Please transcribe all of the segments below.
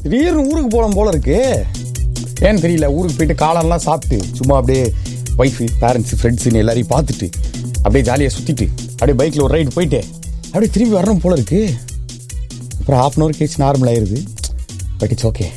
திடீர்னு ஊருக்கு போகலாம் போல இருக்கு ஏன்னு தெரியல ஊருக்கு போயிட்டு காலம்லாம் சாப்பிட்டு சும்மா அப்படியே ஒய்ஃபு பேரண்ட்ஸ் ஃப்ரெண்ட்ஸுன்னு எல்லாரையும் பார்த்துட்டு அப்படியே ஜாலியாக சுற்றிட்டு அப்படியே பைக்கில் ஒரு ரைடு போயிட்டு அப்படியே திரும்பி வரணும் போல இருக்கு அப்புறம் ஹாஃப் அன் ஹவர் கழிச்சு நார்மல் ஆயிருது பட் இட்ஸ் ஓகே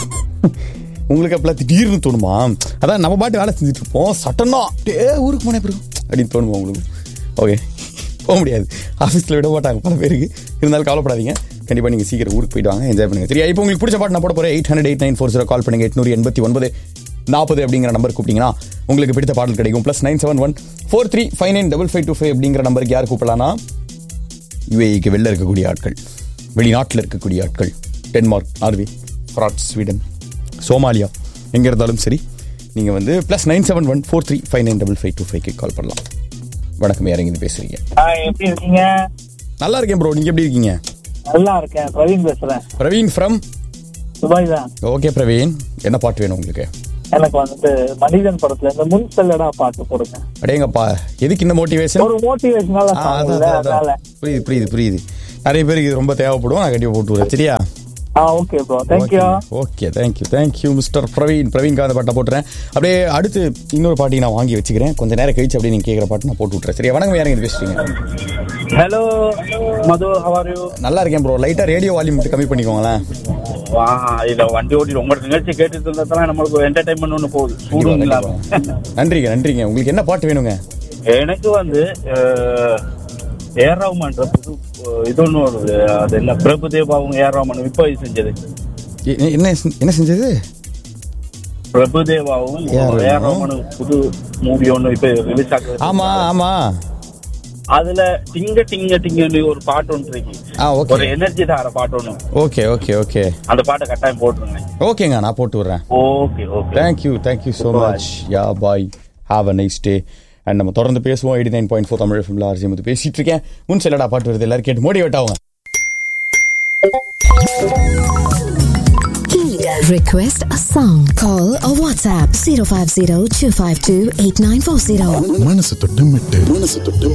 உங்களுக்கு அப்பெல்லாம் திடீர்னு தோணுமா அதான் நம்ம பாட்டு வேலை செஞ்சுட்டு இருப்போம் சட்டனா டே ஊருக்கு போனே பிறகு அப்படின்னு தோணுமா உங்களுக்கு ஓகே போக முடியாது ஆஃபீஸில் விட மாட்டாங்க பல பேருக்கு இருந்தாலும் கவலைப்படாதீங்க கண்டிப்பாக நீங்கள் சீக்கிரம் ஊருக்கு போயிட்டு வாங்க என்ஜாய் பண்ணுங்க சரியா இப்போ உங்களுக்கு பிடிச்ச பாட்டு நான் போட போகிறேன் eight hundred eight nine four zero call பண்ணுங்க எட்நூறு எண்பத்தி ஒன்பது நாற்பது அப்படிங்கிற நம்பர் கூப்பிட்டீங்கன்னா உங்களுக்கு பிடித்த பாடல் கிடைக்கும் plus nine seven one four three five nine double five two five அப்படிங்கிற நம்பருக்கு யார் கூப்பிடலாம்னா யுஏஇக்கு வெளில இருக்கக்கூடிய ஆட்கள் வெளிநாட்டில் இருக்கக்கூடிய ஆட்கள் Denmark Norway France Sweden Somalia எங்கே இருந்தாலும் சரி நீங்கள் வந்து plus nine seven one four three five nine double five two ஃபைவ்க்கு கால் பண்ணலாம் வணக்கம் யாரங்க பேசுறீங்க ஹாய் எப்படி இருக்கீங்க நல்லா இருக்கேன் ப்ரோ நீங்கள் எப்படி இருக்கீங்க நல்லா இருக்கேன் பிரவீன் பேசுறேன் பிரவீன் ஃப்ரம் துபாய் தான் ஓகே பிரவீன் என்ன பாட்டு வேணும் உங்களுக்கு எனக்கு வந்துட்டு மனிதன் படத்துல இந்த முன் செல்லடா பாட்டு போடுங்க அடேங்கப்பா எதுக்கு இந்த மோட்டிவேஷன் ஒரு மோட்டிவேஷனால ஆ, அதான், அதான், அதான். புரியுது புரியுது புரியுது நிறைய பேருக்கு இது ரொம்ப தேவைப்படும் நான் கண்டிப்பாக போட்டு வரேன் சரியா ஆ okay bro thank you okay thank you thank you mister Praveen Praveen Kanth பாட்டை போட்டுறேன் அப்படியே அடுத்து இன்னொரு பாட்டி நான் வாங்கி வச்சுக்கிறேன் கொஞ்ச நேரம் கழிச்சு அப்படியே நீங்க கேட்குற பாட்டு நான் போட்டு விட்றேன் சரியா வணக்கம் யாருங்க இது பேசுறீங்க ஹலோ மது ஹவர் யூ நல்லா இருக்கேன் ப்ரோ லைட்டா ரேடியோ வால்யூம் மட்டும் கம்மி பண்ணிக்கோங்களேன் வா இல்ல வண்டி ஓட்டி உங்க நிகழ்ச்சி கேட்டுட்டு இருந்தா தான் நம்மளுக்கு என்டர்டைன்மெண்ட் ஒண்ணு போகுது சூடும் இல்லாம நன்றிங்க நன்றிங்க உங்களுக்கு என்ன பாட்டு வேணுங்க எனக்கு வந்து அஹ், ஏர் ரஹ்மான் புது அஹ், இது ஒண்ணு வருது அது என்ன பிரபுதேவா அவங்க ஏர் ரஹ்மான் இப்ப இது செஞ்சது எ- என்ன செ- என்ன செஞ்சது பிரபுதேவாவும் ஏர் ரஹ்மான். ஏர் ரஹ்மான் புது மூவி ஒண்ணு இப்ப ரிலீஸ் ஆகுது ஆமா ஆமா அதுல டிங்க டிங்க டிங்கன்னு ஒரு பாட்டு ஒன்று இருக்கு ஆ ஒரு ஓகே எனர்ஜி தர பாட்டு ஒண்ணு ஓகே ஓகே ஓகே அந்த பாட்டை கட்டாயம் போட்டுருங்க ஓகேங்க நான் போட்டு விட்றேன் okay okay thank you thank you so much yeah bye have a nice day and நம்ம தொடர்ந்து பேசுவோம் eighty nine point four Tamil film RJ வந்து பேசிட்டு இருக்கேன் முன் செல்லடா பாட்டு வருது எல்லாரும் கேட்டு மோட்டிவேட் ஆகும் Request a song. Call or WhatsApp 050 252 8940. மனசு தொட்டு மெட்டு மனசு தொட்டு